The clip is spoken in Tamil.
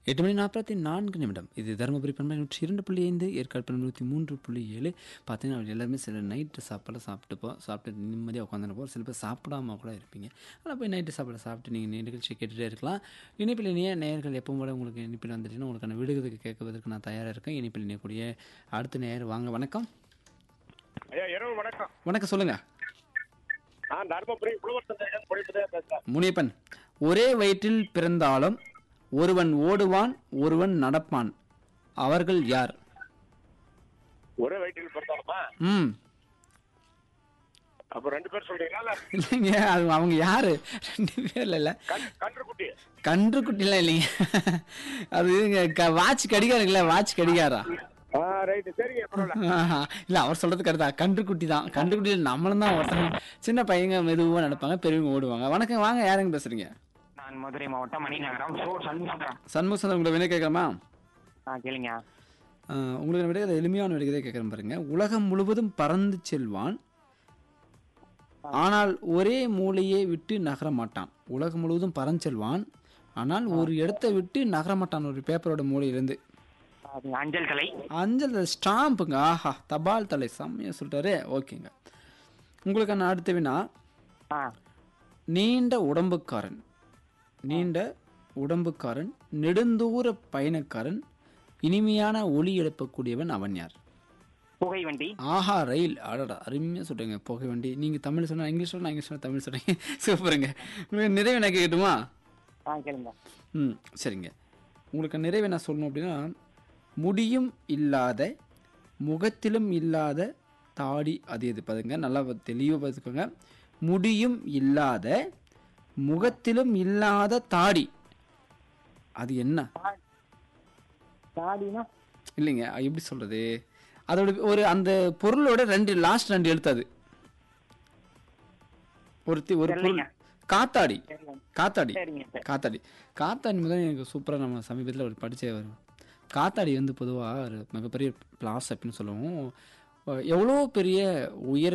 எட்டு மணி நாற்பத்தி நான்கு நிமிடம் இது தருமபுரி பண்பை நூற்றி இரண்டு புள்ளி ஐந்து ஏற்காடு பண்பை நூற்றி மூன்று புள்ளி ஏழு பார்த்தீங்கன்னா எல்லாருமே சில நைட்டு சாப்பாடு சாப்பிட்டுப்போம் சாப்பிட்டு நிம்மதியாக உட்காந்துருப்போம் சில பேர் சாப்பிடாம கூட இருப்பீங்க ஆனால் போய் நைட்டு சாப்பாடு சாப்பிட்டு நீங்கள் நிகழ்ச்சி கேட்டுகிட்டே இருக்கலாம் இனிப்பில் இனிய நேயர்கள் எப்பவும் போல உங்களுக்கு இனிப்பில் வந்துட்டுன்னா உங்களுக்கான விடுதலுக்கு கேட்குவதற்கு நான் தயாராக இருக்கேன் இனிப்பில் இணையக்கூடிய அடுத்த நேயர் வாங்க வணக்கம் ஐயா இரவு வணக்கம் வணக்கம் சொல்லுங்கள் நான் தர்மபுரி உழவர் சந்தையிடம் குடிப்பதே பேசுறேன் முனியப்பன் ஒரே வயிற்றில் பிறந்தாலும் ஒருவன் ஓடுவான் ஒருவன் நடப்பான் அவர்கள் யார் ஒரே வயிற்றில் பிறந்தாலுமா ம் அப்ப ரெண்டு பேர் சொல்றீங்களா இல்ல இல்லைங்க அது அவங்க யாரு ரெண்டு பேர்ல இல்லை கன்- கன்றுக்குட்டி கன்று குட்டிலாம் இல்லைங்க அது இங்க க வாட்ச் கடிகாரம் இருக்குல்ல வாட்ச் கடிகாரா ஆ ரைட்டு சரிங்க பரவாயில்ல ஆஹா. இல்ல அவர் சொல்றது கரெக்டா கன்று குட்டி தான் கன்று குட்டியில் நம்மளும் தான் ஒருத்தங்க சின்ன பையங்க மெதுவாக நடப்பாங்க பெரியவங்க ஓடுவாங்க வணக்கம் வாங்க யாருங்க பேசுறீங்க நான் மதுரை மாவட்டம் மணிநகரம் சோ சண்முகம் சண்முகம் உங்களை வினை கேட்கலாமா ஆ கேளுங்க ஆஹ் உங்களுக்கு நான் விட அதை எளிமையான விடைக்கதை கேட்குறேன் பாருங்க உலகம் முழுவதும் பறந்து செல்வான் ஆனால் ஒரே மூலையை விட்டு நகர மாட்டான் உலகம் முழுவதும் பறந்து செல்வான் ஆனால் ஒரு இடத்தை விட்டு நகர மாட்டான் ஒரு பேப்பரோட மூலையிலேருந்து அது அஞ்சல் தலை அஞ்சல் ஸ்டாம்புங்க ஆஹா தபால் தலை செம்மையா சொல்லிட்டாரு ஓகேங்க உங்களுக்கான அடுத்த வினா ஆ நீண்ட உடம்புக்காரன் நீண்ட உடம்புக்காரன் நெடுந்தூர பயணக்காரன் இனிமையான ஒளி எழுப்பக்கூடியவன் அவன் யார் புகை வண்டி ஆஹா ரயில் அடடா அருமையாக சொல்கிறீங்க புகை வண்டி நீங்கள் தமிழ் சொன்னா இங்கிலீஷ் சொன்னா இங்கிலீஷ் சொன்னா தமிழ் சொல்கிறீங்க சூப்பருங்க உங்களுக்கு நிறைவு என்ன கேட்கட்டுமா ஆ கேளுங்க ம் சரிங்க உங்களுக்கு நிறைவு என்ன சொல்லணும் அப்படின்னா முடியும் இல்லாத முகத்திலும் இல்லாத தாடி அது எது பாருங்க நல்லா தெளிவாக பார்த்துக்கோங்க முடியும் இல்லாத முகத்திலும் இல்லாத தாடி அது என்ன தாடினா இல்லைங்க அது எப்படி சொல்றது அதோட ஒரு அந்த பொருளோட ரெண்டு லாஸ்ட் ரெண்டு எழுத்து அது ஒரு தி- ஒரு பொருள் தெரியலைங்க. காத்தாடி சரிங்க காத்தாடி சரிங்க சரி காத்தாடி காத்தாடி முதல்ல எனக்கு சூப்பராக நம்ம சமீபத்தில் ஒரு படிச்சே வரும் காத்தாடி வந்து பொதுவாக ஒரு மிகப்பெரிய பிளாஸ் அப்படின்னு சொல்லுவோம் எவ்வளோ பெரிய உயர